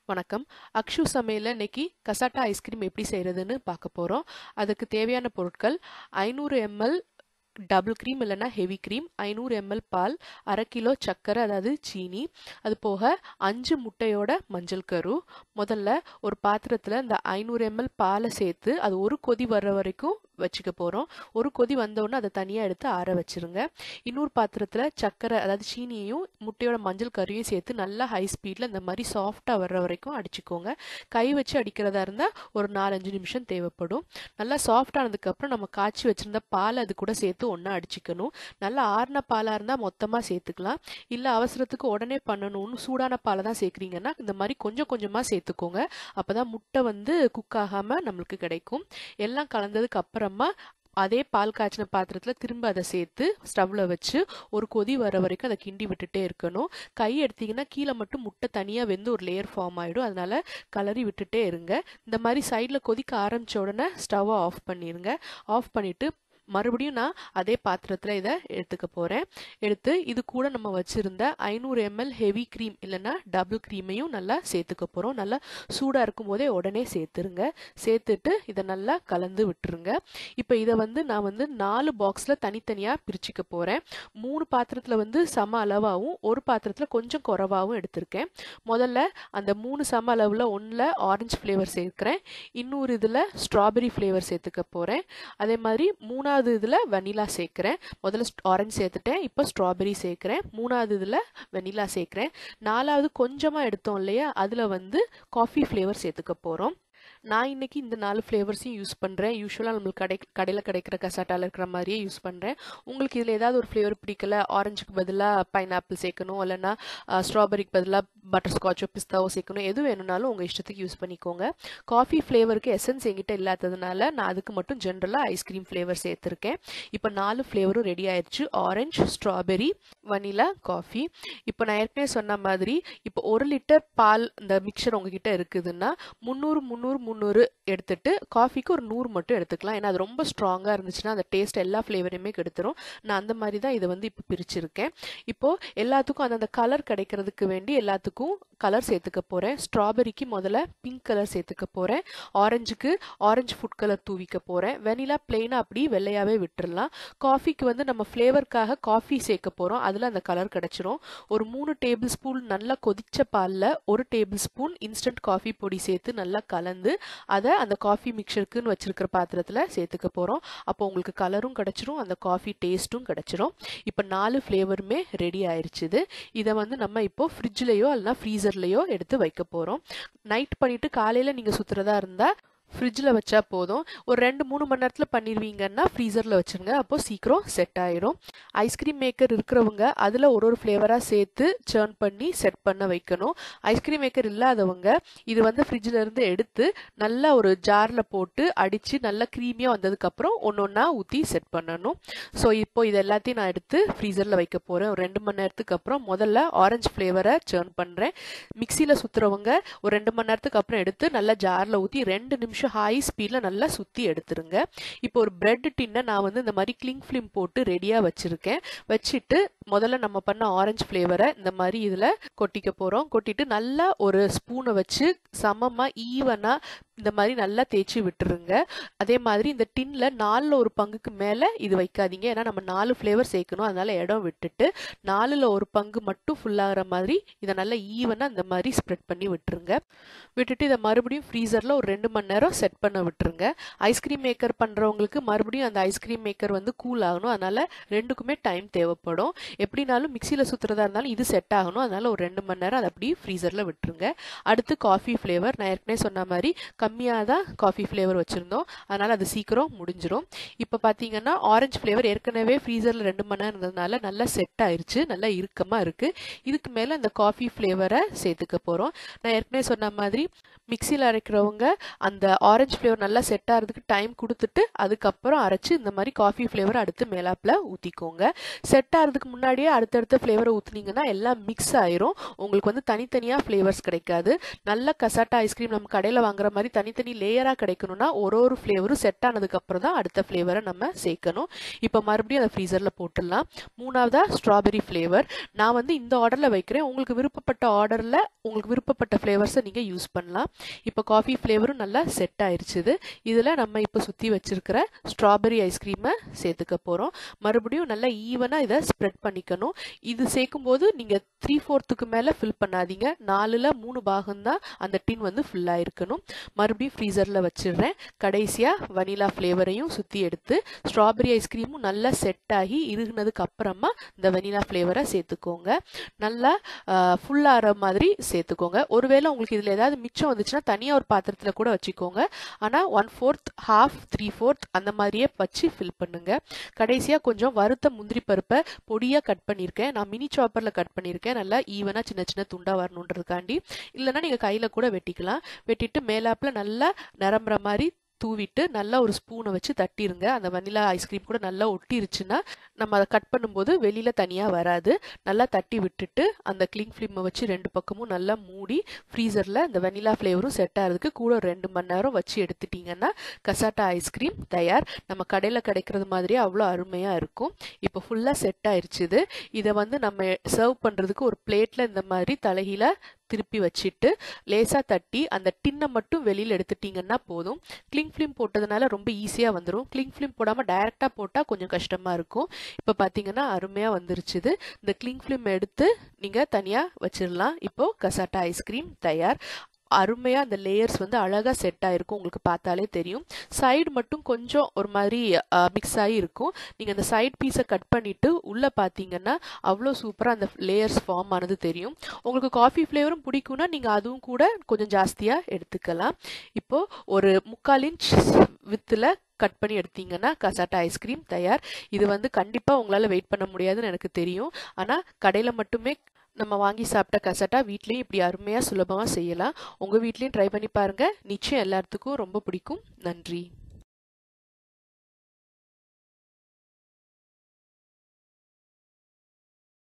வணக்கம் அக்ஷு சமையலில் இன்னைக்கு கசாட்டா ஐஸ்கிரீம் எப்படி செய்கிறதுன்னு பார்க்க போகிறோம் அதுக்கு தேவையான பொருட்கள் ஐநூறு எம்எல் டபுள் க்ரீம் இல்லைன்னா ஹெவி க்ரீம் ஐநூறு எம்எல் பால் அரை கிலோ சர்க்கரை அதாவது சீனி அது போக அஞ்சு முட்டையோட மஞ்சள் கரு முதல்ல ஒரு பாத்திரத்தில் இந்த ஐநூறு எம்எல் பாலை சேர்த்து அது ஒரு கொதி வர்ற வரைக்கும் வச்சுக்க போகிறோம் ஒரு கொதி வந்தோடனே அதை தனியாக எடுத்து ஆற வச்சிருங்க இன்னொரு பாத்திரத்தில் சர்க்கரை அதாவது சீனியையும் முட்டையோட மஞ்சள் கறியும் சேர்த்து நல்லா ஹை ஸ்பீடில் இந்த மாதிரி சாஃப்டாக வர்ற வரைக்கும் அடிச்சுக்கோங்க கை வச்சு அடிக்கிறதா இருந்தால் ஒரு நாலஞ்சு நிமிஷம் தேவைப்படும் நல்லா சாஃப்ட் ஆனதுக்கப்புறம் நம்ம காய்ச்சி வச்சுருந்த பால் அது கூட சேர்த்து ஒன்றா அடிச்சுக்கணும் நல்லா ஆறின பாலாக இருந்தால் மொத்தமாக சேர்த்துக்கலாம் இல்லை அவசரத்துக்கு உடனே பண்ணணும்னு சூடான பாலை தான் சேர்க்குறீங்கன்னா இந்த மாதிரி கொஞ்சம் கொஞ்சமாக சேர்த்துக்கோங்க அப்போ தான் முட்டை வந்து குக் ஆகாமல் நம்மளுக்கு கிடைக்கும் எல்லாம் கலந்ததுக்கு அப்புறமா அதே பால் காய்ச்சின பாத்திரத்தில் திரும்ப அதை சேர்த்து ஸ்டவ்வில் வச்சு ஒரு கொதி வர வரைக்கும் அதை கிண்டி விட்டுட்டே இருக்கணும் கை எடுத்தீங்கன்னா கீழே மட்டும் முட்டை தனியாக வெந்து ஒரு லேயர் ஃபார்ம் ஆகிடும் அதனால கலரி விட்டுட்டே இருங்க இந்த மாதிரி சைடில் கொதிக்க ஆரம்பித்த உடனே ஸ்டவ்வை ஆஃப் பண்ணிடுங்க ஆஃப் பண்ணிவிட்டு மறுபடியும் நான் அதே பாத்திரத்தில் இதை எடுத்துக்க போகிறேன் எடுத்து இது கூட நம்ம வச்சுருந்த ஐநூறு எம்எல் ஹெவி க்ரீம் இல்லைன்னா டபுள் க்ரீமையும் நல்லா சேர்த்துக்க போகிறோம் நல்லா சூடாக இருக்கும் போதே உடனே சேர்த்துருங்க சேர்த்துட்டு இதை நல்லா கலந்து விட்டுருங்க இப்போ இதை வந்து நான் வந்து நாலு பாக்ஸில் தனித்தனியாக பிரிச்சுக்க போகிறேன் மூணு பாத்திரத்தில் வந்து சம அளவாகவும் ஒரு பாத்திரத்தில் கொஞ்சம் குறவாகவும் எடுத்திருக்கேன் முதல்ல அந்த மூணு சம அளவில் ஒன்றில் ஆரஞ்சு ஃப்ளேவர் சேர்க்குறேன் இன்னொரு இதில் ஸ்ட்ராபெரி ஃப்ளேவர் சேர்த்துக்க போகிறேன் அதே மாதிரி மூணாவது ரெண்டாவது இதில் வெனிலா சேர்க்குறேன் முதல்ல ஆரஞ்சு சேர்த்துட்டேன் இப்போ ஸ்ட்ராபெரி சேர்க்குறேன் மூணாவது இதில் வெனிலா சேர்க்குறேன் நாலாவது கொஞ்சமாக எடுத்தோம் இல்லையா அதில் வந்து காஃபி ஃப்ளேவர் சேர்த்துக்க போகிறோம் நான் இன்னைக்கு இந்த நாலு ஃப்ளேவர்ஸையும் யூஸ் பண்ணுறேன் யூஸ்வலாக நம்மளுக்கு கடை கடையில் கிடைக்கிற கசாட்டாவில் இருக்கிற மாதிரியே யூஸ் பண்ணுறேன் உங்களுக்கு இதில் ஏதாவது ஒரு ஃப்ளேவர் பிடிக்கல ஆரஞ்சுக்கு பதிலாக பைனாப்பிள் சேர்க்கணும் இல்லைன்னா ஸ்ட்ராபெரிக்கு பதிலாக பட்டர் ஸ்காட்சோ பிஸ்தாவோ சேர்க்கணும் எது வேணும்னாலும் உங்கள் இஷ்டத்துக்கு யூஸ் பண்ணிக்கோங்க காஃபி ஃப்ளேவருக்கு எசன்ஸ் எங்கிட்ட இல்லாததுனால நான் அதுக்கு மட்டும் ஜென்ரலாக ஐஸ்கிரீம் ஃப்ளேவர் சேர்த்துருக்கேன் இப்போ நாலு ஃப்ளேவரும் ரெடி ஆயிடுச்சு ஆரஞ்சு ஸ்ட்ராபெரி வனிலா காஃபி இப்போ நான் ஏற்கனவே சொன்ன மாதிரி இப்போ ஒரு லிட்டர் பால் இந்த மிக்சர் உங்ககிட்ட இருக்குதுன்னா முந்நூறு முந்நூறு முந்நூறு எடுத்துட்டு காஃபிக்கு ஒரு நூறு மட்டும் எடுத்துக்கலாம் ஏன்னா அது ரொம்ப ஸ்ட்ராங்காக இருந்துச்சுன்னா அந்த டேஸ்ட் எல்லா ஃப்ளேவரையுமே கெடுத்துரும் நான் அந்த மாதிரி தான் இதை வந்து இப்போ பிரிச்சிருக்கேன் இப்போ எல்லாத்துக்கும் அந்தந்த கலர் கிடைக்கிறதுக்கு வேண்டி எல்லாத்துக்கும் கலர் சேர்த்துக்க போகிறேன் ஸ்ட்ராபெரிக்கு முதல்ல பிங்க் கலர் சேர்த்துக்க போகிறேன் ஆரஞ்சுக்கு ஆரஞ்சு ஃபுட் கலர் தூவிக்க போகிறேன் வெனிலா பிளெயினாக அப்படி வெள்ளையாகவே விட்டுறலாம் காஃபிக்கு வந்து நம்ம ஃப்ளேவருக்காக காஃபி சேர்க்க போகிறோம் அதில் அந்த கலர் கிடச்சிரும் ஒரு மூணு டேபிள் ஸ்பூன் நல்லா கொதிச்ச பாலில் ஒரு டேபிள் ஸ்பூன் இன்ஸ்டன்ட் காஃபி பொடி சேர்த்து நல்லா கலந்து அதை அந்த காஃபி மிக்சருக்குன்னு வச்சிருக்கிற பாத்திரத்தில் சேர்த்துக்க போகிறோம் அப்போ உங்களுக்கு கலரும் கிடச்சிரும் அந்த காஃபி டேஸ்ட்டும் கிடச்சிரும் இப்போ நாலு ஃப்ளேவருமே ரெடி ஆயிடுச்சுது இதை வந்து நம்ம இப்போ ஃப்ரிட்ஜ்லேயோ இல்லைனா ஃப்ரீசர்லேயோ எடுத்து வைக்க போகிறோம் நைட் பண்ணிவிட்டு காலையில் நீங்கள் சுற்றுறதா இருந்தால் ஃப்ரிட்ஜில் வச்சா போதும் ஒரு ரெண்டு மூணு மணி நேரத்தில் பண்ணிடுவீங்கன்னா ஃப்ரீசரில் வச்சுருங்க அப்போ சீக்கிரம் செட் ஆயிரும் ஐஸ்கிரீம் மேக்கர் இருக்கிறவங்க அதில் ஒரு ஒரு ஃப்ளேவராக சேர்த்து சேர்ன் பண்ணி செட் பண்ண வைக்கணும் ஐஸ்கிரீம் மேக்கர் இல்லாதவங்க இது வந்து ஃப்ரிட்ஜில் இருந்து எடுத்து நல்லா ஒரு ஜாரில் போட்டு அடித்து நல்லா க்ரீமியாக வந்ததுக்கப்புறம் ஒன்று ஒன்றா ஊற்றி செட் பண்ணணும் ஸோ இப்போ இது எல்லாத்தையும் நான் எடுத்து ஃப்ரீசரில் வைக்க போகிறேன் ஒரு ரெண்டு மணி நேரத்துக்கு அப்புறம் முதல்ல ஆரஞ்சு ஃப்ளேவரை சேர்ன் பண்ணுறேன் மிக்சியில் சுற்றுறவங்க ஒரு ரெண்டு மணி நேரத்துக்கு அப்புறம் எடுத்து நல்லா ஜாரில் ஊற்றி ரெண்டு நிமிஷம் நிமிஷம் ஹை ஸ்பீடில் நல்லா சுற்றி எடுத்துருங்க இப்போ ஒரு பிரெட் டின்னை நான் வந்து இந்த மாதிரி கிளிங் ஃபிலிம் போட்டு ரெடியாக வச்சுருக்கேன் வச்சுட்டு முதல்ல நம்ம பண்ண ஆரஞ்சு ஃப்ளேவரை இந்த மாதிரி இதில் கொட்டிக்க போகிறோம் கொட்டிட்டு நல்லா ஒரு ஸ்பூனை வச்சு சமமாக ஈவனாக இந்த மாதிரி நல்லா தேய்ச்சி விட்டுருங்க அதே மாதிரி இந்த டின்ல நாலில் ஒரு பங்குக்கு மேலே இது வைக்காதீங்க ஏன்னா நம்ம நாலு ஃப்ளேவர் சேர்க்கணும் அதனால இடம் விட்டுட்டு நாலில் ஒரு பங்கு மட்டும் ஃபுல்லாகிற மாதிரி இதை நல்லா ஈவனாக இந்த மாதிரி ஸ்ப்ரெட் பண்ணி விட்டுருங்க விட்டுட்டு இதை மறுபடியும் ஃப்ரீசரில் ஒரு ரெண்டு மணி நேரம் செட் பண்ண விட்டுருங்க ஐஸ்கிரீம் மேக்கர் பண்ணுறவங்களுக்கு மறுபடியும் அந்த ஐஸ்கிரீம் மேக்கர் வந்து கூல் ஆகணும் அதனால ரெண்டுக்குமே டைம் தேவைப்படும் எப்படினாலும் மிக்சியில் சுற்றுறதா இருந்தாலும் இது செட் ஆகணும் அதனால ஒரு ரெண்டு மணி நேரம் அதை அப்படி ஃப்ரீசரில் விட்டுருங்க அடுத்து காஃபி ஃப்ளேவர் நான் ஏற்கனவே சொன்ன மாதிரி கம்மியாக தான் காஃபி ஃப்ளேவர் வச்சுருந்தோம் அதனால் அது சீக்கிரம் முடிஞ்சிடும் இப்போ பார்த்தீங்கன்னா ஆரஞ்சு ஃப்ளேவர் ஏற்கனவே ஃப்ரீசரில் ரெண்டு மணி நேரம் இருந்ததுனால நல்லா செட் ஆயிருச்சு நல்லா இறுக்கமாக இருக்குது இதுக்கு மேலே அந்த காஃபி ஃப்ளேவரை சேர்த்துக்க போகிறோம் நான் ஏற்கனவே சொன்ன மாதிரி மிக்சியில் அரைக்கிறவங்க அந்த ஆரஞ்சு ஃப்ளேவர் நல்லா செட் ஆகிறதுக்கு டைம் கொடுத்துட்டு அதுக்கப்புறம் அரைச்சி இந்த மாதிரி காஃபி ஃப்ளேவர் அடுத்து மேலாப்பில் ஊற்றிக்கோங்க செட் ஆகிறதுக்கு முன்னாடியே அடுத்தடுத்த ஃப்ளேவரை ஊற்றுனீங்கன்னா எல்லாம் மிக்ஸ் ஆயிரும் உங்களுக்கு வந்து தனித்தனியாக ஃப்ளேவர்ஸ் கிடைக்காது நல்ல கசாட்டா ஐஸ்கிரீம் நம்ம கடையில் வாங்குற மாதிரி தனித்தனி லேயராக கிடைக்கணும்னா ஒரு ஒரு ஃப்ளேவரும் செட் ஆனதுக்கப்புறம் தான் அடுத்த ஃப்ளேவரை நம்ம சேர்க்கணும் இப்போ மறுபடியும் அதை ஃப்ரீசரில் போட்டுடலாம் மூணாவதாக ஸ்ட்ராபெரி ஃப்ளேவர் நான் வந்து இந்த ஆர்டரில் வைக்கிறேன் உங்களுக்கு விருப்பப்பட்ட ஆர்டரில் உங்களுக்கு விருப்பப்பட்ட ஃப்ளேவர்ஸை நீங்கள் யூஸ் பண்ணலாம் இப்போ காஃபி ஃப்ளேவரும் நல்லா செட் ஆயிடுச்சுது இதில் நம்ம இப்போ சுற்றி வச்சிருக்கிற ஸ்ட்ராபெரி ஐஸ்கிரீமை சேர்த்துக்க போகிறோம் மறுபடியும் நல்லா ஈவனாக இதை ஸ்ப்ரெட் பண்ணிக்கணும் இது சேர்க்கும்போது நீங்கள் த்ரீ ஃபோர்த்துக்கு மேலே ஃபில் பண்ணாதீங்க நாலில் மூணு பாகம்தான் அந்த டின் வந்து ஃபுல்லாக இருக்கணும் மறுபடியும் ஃப்ரீசரில் வச்சிடுறேன் கடைசியாக வனிலா ஃப்ளேவரையும் சுற்றி எடுத்து ஸ்ட்ராபெரி ஐஸ்கிரீமும் நல்லா செட் ஆகி இருகுனதுக்கு அப்புறமா இந்த வெனிலா ஃப்ளேவரை சேர்த்துக்கோங்க நல்லா ஃபுல்லாகிற மாதிரி சேர்த்துக்கோங்க ஒருவேளை உங்களுக்கு இதில் ஏதாவது மிச்சம் வந்துச்சுன்னா தனியாக ஒரு பாத்திரத்தில் கூட வச்சுக்கோங்க ஆனால் one fourth half three fourth அந்த மாதிரியே வச்சு ஃபில் பண்ணுங்க கடைசியாக கொஞ்சம் வறுத்த முந்திரி பருப்பை பொடியாக கட் பண்ணியிருக்கேன் நான் மினி சாப்பரில் கட் பண்ணியிருக்கேன் நல்லா ஈவனாக சின்ன சின்ன துண்டாக வரணுன்றதுக்காண்டி இல்லைன்னா நீங்கள் கையில் கூட வெட்டிக்கலாம் வெட்டிட்டு மேலாப்பில் நல்லா நிரம்புற மாதிரி தூவிட்டு நல்லா ஒரு ஸ்பூனை வச்சு தட்டிருங்க அந்த வனிலா ஐஸ்கிரீம் கூட நல்லா ஒட்டிருச்சுன்னா நம்ம அதை கட் பண்ணும்போது வெளியில் தனியாக வராது நல்லா தட்டி விட்டுட்டு அந்த கிளிங் ஃபிலிமை வச்சு ரெண்டு பக்கமும் நல்லா மூடி ஃப்ரீசரில் இந்த வெனிலா ஃப்ளேவரும் செட் ஆகிறதுக்கு கூட ஒரு ரெண்டு மணி நேரம் வச்சு எடுத்துட்டிங்கன்னா கசாட்டா ஐஸ்கிரீம் தயார் நம்ம கடையில் கிடைக்கிறது மாதிரியே அவ்வளோ அருமையாக இருக்கும் இப்போ ஃபுல்லாக செட் ஆயிடுச்சுது இதை வந்து நம்ம சர்வ் பண்ணுறதுக்கு ஒரு பிளேட்டில் இந்த மாதிரி தலைகீழ திருப்பி வச்சுட்டு லேசாக தட்டி அந்த டின்னை மட்டும் வெளியில் எடுத்துட்டிங்கன்னா போதும் கிளிங் ஃபிலிம் போட்டதுனால ரொம்ப ஈஸியாக வந்துடும் கிளிங் ஃபிலிம் போடாமல் டைரெக்டாக போட்டால் கொஞ்சம் கஷ்டமாக இருக்கும் இப்போ பார்த்தீங்கன்னா அருமையாக வந்துருச்சுது இந்த கிளிங் ஃபிலிம் எடுத்து நீங்கள் தனியாக வச்சிடலாம் இப்போது கசாட்டா ஐஸ்கிரீம் தயார் அருமையாக அந்த லேயர்ஸ் வந்து அழகாக செட் ஆகிருக்கும் உங்களுக்கு பார்த்தாலே தெரியும் சைடு மட்டும் கொஞ்சம் ஒரு மாதிரி மிக்ஸ் ஆகி இருக்கும் நீங்கள் அந்த சைட் பீஸை கட் பண்ணிவிட்டு உள்ளே பார்த்தீங்கன்னா அவ்வளோ சூப்பராக அந்த லேயர்ஸ் ஃபார்ம் ஆனது தெரியும் உங்களுக்கு காஃபி ஃப்ளேவரும் பிடிக்கும்னா நீங்கள் அதுவும் கூட கொஞ்சம் ஜாஸ்தியாக எடுத்துக்கலாம் இப்போது ஒரு முக்கால் இன்ச் வித்தில் கட் பண்ணி எடுத்தீங்கன்னா கசாட்டா ஐஸ்கிரீம் தயார் இது வந்து கண்டிப்பாக உங்களால் வெயிட் பண்ண முடியாதுன்னு எனக்கு தெரியும் ஆனால் கடையில் மட்டுமே நம்ம வாங்கி சாப்பிட்ட கசட்டா வீட்லேயும் இப்படி அருமையாக சுலபமாக செய்யலாம் உங்கள் வீட்லேயும் ட்ரை பண்ணி பாருங்கள் நிச்சயம் எல்லாத்துக்கும் ரொம்ப பிடிக்கும் நன்றி